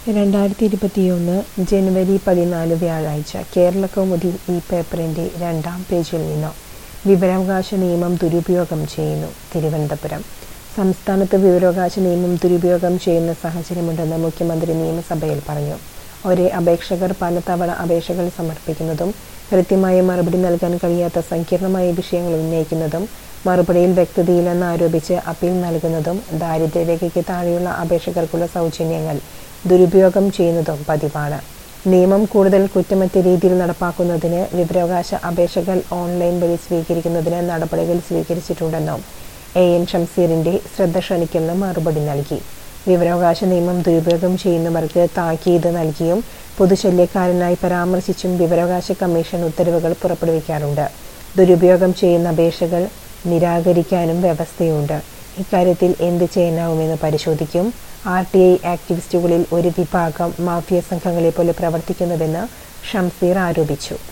രണ്ടായിരത്തി ഇരുപത്തിയൊന്ന് ജനുവരി പതിനാല് വ്യാഴാഴ്ച കേരളകൗമുദി ഈ പേപ്പറിന്റെ രണ്ടാം പേജിൽ നിന്ന് വിവരാവകാശ നിയമം ദുരുപയോഗം ചെയ്യുന്നു തിരുവനന്തപുരം സംസ്ഥാനത്ത് വിവരാവകാശ നിയമം ദുരുപയോഗം ചെയ്യുന്ന സാഹചര്യമുണ്ടെന്ന് മുഖ്യമന്ത്രി നിയമസഭയിൽ പറഞ്ഞു ഒരേ അപേക്ഷകർ പലതവണ അപേക്ഷകൾ സമർപ്പിക്കുന്നതും കൃത്യമായ മറുപടി നൽകാൻ കഴിയാത്ത സങ്കീർണമായ വിഷയങ്ങൾ ഉന്നയിക്കുന്നതും മറുപടിയിൽ വ്യക്തതയില്ലെന്ന് ആരോപിച്ച് അപ്പീൽ നൽകുന്നതും ദാരിദ്ര്യരേഖയ്ക്ക് താഴെയുള്ള അപേക്ഷകർക്കുള്ള സൗജന്യങ്ങൾ ദുരുപയോഗം ചെയ്യുന്നതും പതിവാണ് നിയമം കൂടുതൽ കുറ്റമറ്റ രീതിയിൽ നടപ്പാക്കുന്നതിന് വിവരാവകാശ അപേക്ഷകൾ ഓൺലൈൻ വഴി സ്വീകരിക്കുന്നതിന് നടപടികൾ സ്വീകരിച്ചിട്ടുണ്ടെന്നും എ എൻ ഷംസീറിന്റെ ശ്രദ്ധ ക്ഷണിക്കുന്ന മറുപടി നൽകി വിവരാവകാശ നിയമം ദുരുപയോഗം ചെയ്യുന്നവർക്ക് താക്കീത് നൽകിയും പൊതുശല്യക്കാരനായി പരാമർശിച്ചും വിവരാവകാശ കമ്മീഷൻ ഉത്തരവുകൾ പുറപ്പെടുവിക്കാറുണ്ട് ദുരുപയോഗം ചെയ്യുന്ന അപേക്ഷകൾ നിരാകരിക്കാനും വ്യവസ്ഥയുണ്ട് ഇക്കാര്യത്തിൽ എന്ത് ചെയ്യാനാവുമെന്ന് പരിശോധിക്കും ആർ ടി ഐ ആക്ടിവിസ്റ്റുകളിൽ ഒരു വിഭാഗം മാഫിയ സംഘങ്ങളെ പോലെ പ്രവർത്തിക്കുന്നുവെന്ന് ഷംസീർ ആരോപിച്ചു